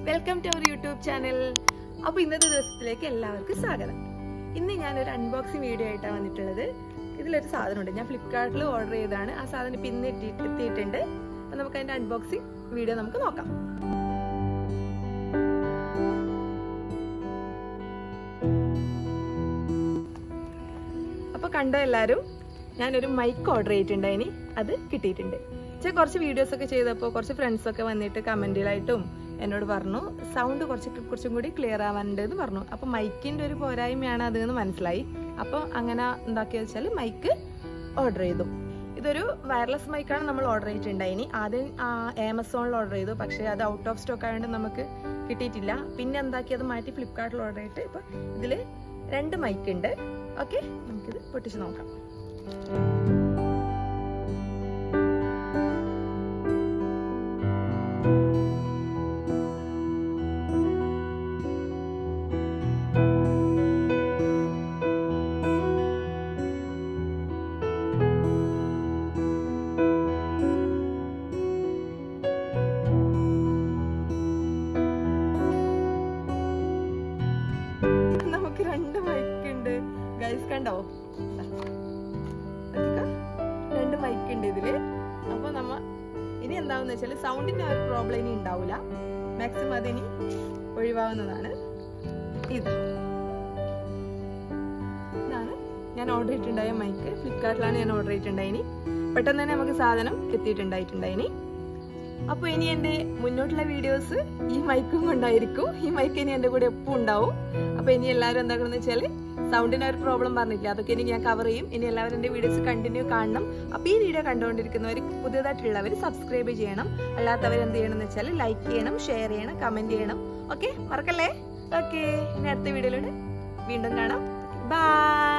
Welcome to our YouTube channel അപ്പൊ ഇന്നത്തെ ദിവസത്തിലേക്ക് എല്ലാവർക്കും സ്വാഗതം ഇന്ന് ഞാനൊരു അൺബോക്സിങ് വീഡിയോ ആയിട്ടാണ് വന്നിട്ടുള്ളത് ഇതിലൊരു സാധനമുണ്ട് ഞാൻ ഫ്ലിപ്കാർട്ടിൽ ഓർഡർ ചെയ്തതാണ് ആ സാധനം ഇപ്പം ഇന്ന് എത്തി എത്തിയിട്ടുണ്ട് അപ്പൊ നമുക്ക് അതിന്റെ അൺബോക്സിങ് വീഡിയോ നമുക്ക് നോക്കാം അപ്പൊ കണ്ടോ എല്ലാരും ഞാനൊരു മൈക്ക് ഓർഡർ ചെയ്തിട്ടുണ്ടായിനി അത് കിട്ടിയിട്ടുണ്ട് പക്ഷേ കുറച്ച് വീഡിയോസ് ഒക്കെ ചെയ്തപ്പോൾ കുറച്ച് ഫ്രണ്ട്സ് ഒക്കെ വന്നിട്ട് കമന്റിലായിട്ടും എന്നോട് പറഞ്ഞു സൗണ്ട് കുറച്ച് കുറച്ചും കൂടി ക്ലിയർ ആവാനുണ്ട് എന്ന് പറഞ്ഞു അപ്പോൾ മൈക്കിന്റെ ഒരു പോരായ്മയാണ് അത് എന്ന് മനസ്സിലായി അപ്പോൾ അങ്ങനെ എന്താക്കിയെന്ന് വെച്ചാൽ മൈക്ക് ഓർഡർ ചെയ്തു ഇതൊരു വയർലെസ് മൈക്കാണ് നമ്മൾ ഓർഡർ ചെയ്തിട്ടുണ്ടായിനി ആദ്യം ആമസോണിൽ ഓർഡർ ചെയ്തു പക്ഷേ അത് ഔട്ട് ഓഫ് സ്റ്റോക്ക് ആയതുകൊണ്ട് നമുക്ക് കിട്ടിയിട്ടില്ല പിന്നെ എന്താക്കി അത് മാറ്റി ഫ്ലിപ്കാർട്ടിൽ ഓർഡർ ചെയ്തിട്ട് ഇപ്പം ഇതിൽ രണ്ട് മൈക്ക് ഉണ്ട് ഓക്കെ നമുക്കിത് പൊട്ടിച്ച് നോക്കാം നമുക്ക് രണ്ട് മൈക്ക് ഉണ്ട് ഗൈസ് കണ്ടോ നോക്കിക്കോ. രണ്ട് മൈക്ക് ഉണ്ട് ഇതില് അപ്പൊ നമ്മ ഇനി എന്താവെന്ന് വെച്ചാൽ സൗണ്ടിന്റെ ആ ഒരു പ്രോബ്ലം ഇനി ഉണ്ടാവില്ല മാക്സിമം അതിനി ഒഴിവാവുന്നതാണ് ഇത് ഇതാണ് ഞാൻ ഓർഡർ ചെയ്തിട്ടുണ്ടായ മൈക്ക് ഫ്ലിപ്കാർട്ടിലാണ് ഞാൻ ഓർഡർ ചെയ്തിട്ടുണ്ടായിനി പെട്ടെന്ന് തന്നെ നമുക്ക് സാധനം എത്തിയിട്ടുണ്ടായിട്ടുണ്ടായിനി അപ്പോൾ ഇനി എൻ്റെ മുന്നോട്ടുള്ള വീഡിയോസ് ഈ മൈക്കും കൊണ്ടായിരിക്കും ഈ മൈക്ക് ഇനി എൻ്റെ കൂടെ എപ്പോൾ ഉണ്ടാവും അപ്പോൾ ഇനി എല്ലാവരും എന്താക്കണമെന്ന് വെച്ചാൽ സൗണ്ടിന് ഒരു പ്രോബ്ലം പറഞ്ഞില്ല അതൊക്കെ ഇനി ഞാൻ കവർ ചെയ്യും ഇനി എല്ലാവരും എൻ്റെ വീഡിയോസ് കണ്ടിന്യൂ കാണണം അപ്പോൾ ഈ വീഡിയോ കണ്ടുകൊണ്ടിരിക്കുന്നവർ പുതിയതായിട്ടുള്ളവർ സബ്സ്ക്രൈബ് ചെയ്യണം അല്ലാത്തവർ എന്ത് ചെയ്യണം എന്ന് വെച്ചാൽ ലൈക്ക് ചെയ്യണം ഷെയർ ചെയ്യണം കമൻറ്റ് ചെയ്യണം ഓക്കെ മറക്കല്ലേ ഓക്കെ ഇനി അടുത്ത വീഡിയോയിലൂടെ വീണ്ടും കാണാം ബൈ